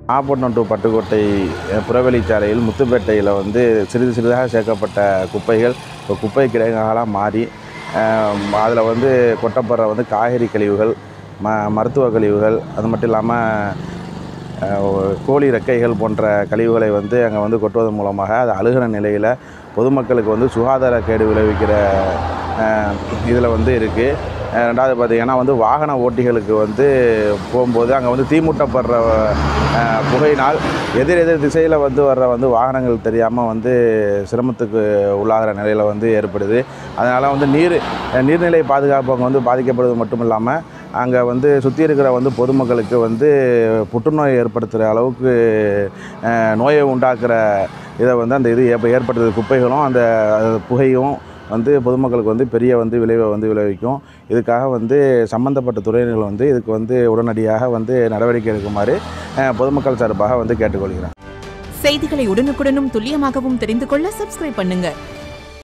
Nagapattinam to Pattukkottai அஹ், புறவழிச்சாலையில் முத்துப்பேட்டையில் வந்து சிறிது சிறிதாக சேர்க்கப்பட்ட குப்பைகள் இப்போ குப்பை கிடங்குகளாக மாறி அதில் வந்து கொட்டப்படுற வந்து காய்கறி கழிவுகள் ம மருத்துவ கழிவுகள் அது மட்டும் இல்லாமல் கோழி ரெக்கைகள் போன்ற கழிவுகளை வந்து அங்கே வந்து கொட்டுவதன் மூலமாக அது அழுகிற நிலையில் பொதுமக்களுக்கு வந்து சுகாதார கேடு விளைவிக்கிற இதில் வந்து இருக்குது ரெண்டாவது பார்த்திங்கன்னா வந்து வாகன ஓட்டிகளுக்கு வந்து போகும்போது அங்கே வந்து தீமூட்டப்படுற அஹ், புகையினால் எதிர் எதிர் திசையில் வந்து வர்ற வந்து வாகனங்கள் தெரியாமல் வந்து சிரமத்துக்கு உள்ளாகிற நிலையில் வந்து ஏற்படுது அதனால் வந்து நீர் நீர்நிலை பாதுகாப்பு அங்கே வந்து பாதிக்கப்படுவது மட்டும் இல்லாமல் அங்கே வந்து சுற்றி இருக்கிற வந்து பொதுமக்களுக்கு வந்து புற்றுநோய் ஏற்படுத்துகிற அளவுக்கு அஹ், நோயை உண்டாக்குற இதை வந்து அந்த இது ஏற்ப ஏற்படுத்துகிற குப்பைகளும் அந்த அஹ், புகையும் வந்து பொதுமக்களுக்கு வந்து பெரிய வந்து விளைவை வந்து விளைவிக்கும் இதுக்காக வந்து சம்மந்தப்பட்ட துறையினர்கள் வந்து இதுக்கு வந்து உடனடியாக வந்து நடவடிக்கை எடுக்குமாறு அஹ், பொதுமக்கள் சார்பாக வந்து கேட்டுக்கொள்கிறேன் செய்திகளை உடனுக்குடனும் துல்லியமாகவும் தெரிந்து கொள்ள சப்ஸ்கிரைப் பண்ணுங்க